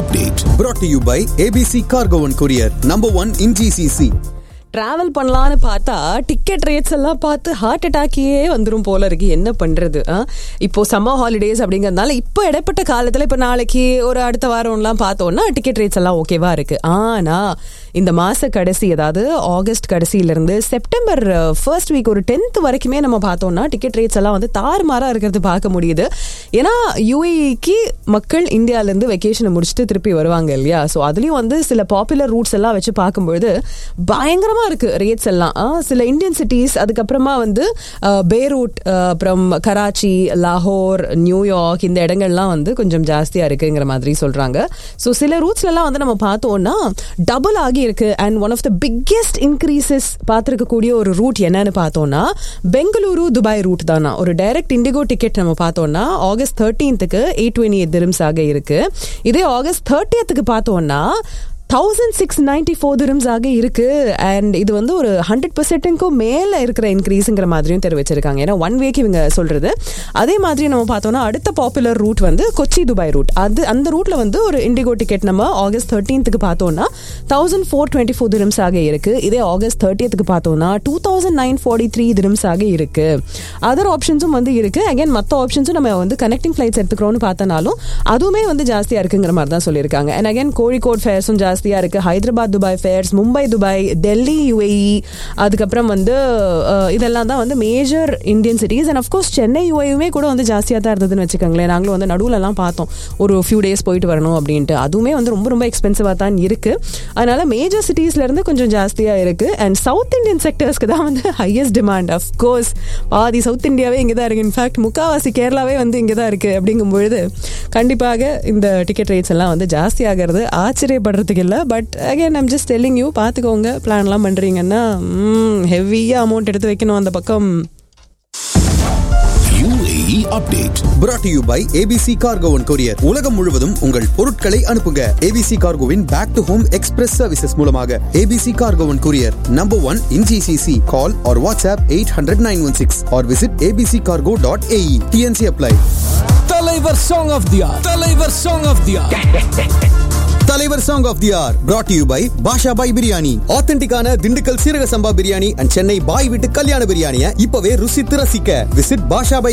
update. Brought to you by ABC Cargo and Courier, number one in GCC. Travel பண்ணலான்னு பார்த்தா ticket rates எல்லாம் பார்த்து heart அட்டாக்கே வந்துரும் போல இருக்கு என்ன பண்றது ஆ? இப்போ சம்மர் ஹாலிடேஸ் அப்படிங்கறதுனால இப்போ இடைப்பட்ட காலத்துல இப்போ நாளைக்கு ஒரு அடுத்த வாரம்லாம் பார்த்தோம்னா டிக்கெட் ரேட்ஸ் எல்லாம் ஓகேவா இருக்கு ஆனா இந்த மாச கடைசி அதாவது ஆகஸ்ட் கடைசியில இருந்து செப்டம்பர் ஃபர்ஸ்ட் வீக் ஒரு டென்த் வரைக்குமே நம்ம பார்த்தோம்னா டிக்கெட் ரேட்ஸ் எல்லாம் வந்து தாறுமாறா இருக்கிறது பார்க்க முடியுது ஏன்னா யூஏக்கு மக்கள் இந்தியால இருந்து வெக்கேஷனை முடிச்சுட்டு திருப்பி வருவாங்க இல்லையா ஸோ அதுலயும் வந்து சில பாப்புலர் ரூட்ஸ் எல்லாம் வச்சு பார்க்கும்பொழுது பயங்கரமா இருக்கு ரேட்ஸ் எல்லாம் ஆ, சில இந்தியன் சிட்டிஸ் அதுக்கப்புறமா வந்து அஹ், பேரூட் அஹ், அப்புறம் கராச்சி லாகோர் நியூயார்க் இந்த இடங்கள்லாம் வந்து கொஞ்சம் ஜாஸ்தியா இருக்குங்கிற மாதிரி சொல்றாங்க ஸோ சில ரூட்ஸ்ல எல்லாம் வந்து நம்ம பார்த்தோம்னா டபுள் ஆகி இருக்கு and one of the biggest increases பார்த்துருக்கக்கூடிய ஒரு ரூட் என்னன்னு பார்த்தோம்னா பெங்களூரு துபாய் ரூட் தானா ஒரு டைரக்ட் இண்டிகோ டிக்கெட் நம்ம பார்த்தோம்னா ஆகஸ்ட் தேர்ட்டீன்த்துக்கு எயிட் டுவெண்ட்டி எயிட் திரம்ஸ் ஆக இருக்கு இதே ஆகஸ்ட் தேர்ட்டியத்துக்கு பார்த்தோம்னா thousand six ninety four dirhams ஆக இருக்கு அண்ட் இது வந்து ஒரு ஹண்ட்ரட் பர்சன்ட்டுக்கும் மேல இருக்கிற இன்க்ரீஸுங்கிற மாதிரியும் தெரிவிச்சிருக்காங்க ஏன்னா ஒன் வீக் இவங்க சொல்றது அதே மாதிரி நம்ம பார்த்தோம்னா அடுத்த பாப்புலர் ரூட் வந்து கொச்சி துபாய் ரூட் அது அந்த ரூட்ல வந்து ஒரு இண்டிகோ டிக்கெட் நம்ம ஆகஸ்ட் தேர்ட்டீன்த்துக்கு பார்த்தோம்னா thousand four twenty four dirhams ஆக இருக்கு இதே ஆகஸ்ட் தேர்ட்டியத்துக்கு பார்த்தோம்னா two thousand nine forty three dirhams ஆக இருக்கு அதர் ஆப்ஷன்ஸும் வந்து இருக்கு அகைன் மற்ற ஆப்ஷன்ஸும் நம்ம வந்து கனெக்டிங் ஃபிளைட்ஸ் எடுத்துக்கிறோம்னு பார்த்தனாலும் அதுவுமே வந்து ஜாஸ்தியா இருக்குங்கிற மாதிரி தான் சொல்லியிருக்காங்க அண்ட் அகைன் கோழிக்கோட் ஃபேர்ஸும் ஜாஸ்தியா இருக்கு Hyderabad Dubai fares Mumbai Dubai Delhi UAE அதுக்கப்புறம் வந்து அஹ், இதெல்லாம் தான் வந்து major Indian cities and of course Chennai யுஏயுமே கூட வந்து ஜாஸ்தியாக தான் இருந்ததுன்னு வச்சுக்கோங்களேன் நாங்களும் வந்து நடுவுல எல்லாம் பார்த்தோம் ஒரு ஃபியூ டேஸ் போயிட்டு வரணும் அப்படின்ட்டு அதுவுமே வந்து ரொம்ப ரொம்ப எக்ஸ்பென்சிவாக தான் இருக்கு அதனால மேஜர் சிட்டிஸ்ல இருந்து கொஞ்சம் ஜாஸ்தியா இருக்கு அண்ட் சவுத் இந்தியன் செக்டர்ஸ்க்கு தான் வந்து ஹையஸ்ட் டிமாண்ட் அஃப்கோர்ஸ் பாதி சவுத் இந்தியாவே இங்கே தான் இருக்கு இன்ஃபேக்ட் முக்காவாசி கேரளாவே வந்து இங்கே தான் இருக்கு அப்படிங்கும் பொழுது கண்டிப்பாக இந்த டிக்கெட் ரேட்ஸ் எல்லாம் வந்து ஜாஸ்தி ஆகிறது ஆச்சரியப்படுறதுக்கு இல்லை but again I'm just telling you பார்த்துக்கோங்க பிளான்லாம் பண்ணுறீங்கன்னா ஹெவியாக அமௌண்ட் எடுத்து வைக்கணும் அந்த பக்கம் UAE update. Brought to you by ABC Cargo and Courier. உலகம் முழுவதும் உங்கள் பொருட்களை அனுப்புங்க ABC Cargoவின் back to home express services மூலமாக ABC Cargo and Courier, number one in GCC. Call or WhatsApp 800-916 or visit abccargo.ae. TNC apply. தலைவர் song of the hour தலைவர் song of the hour தலைவர் song of the hour brought to you by Basha Bhai biryani ஆத்தென்டிக்கான Dindigul Seeraga Samba biryani and Chennai பாய் வீட்டு கல்யாண பிரியாணியை இப்பவே ருசித்து ரசிக்க விசிட் பாஷா பாய்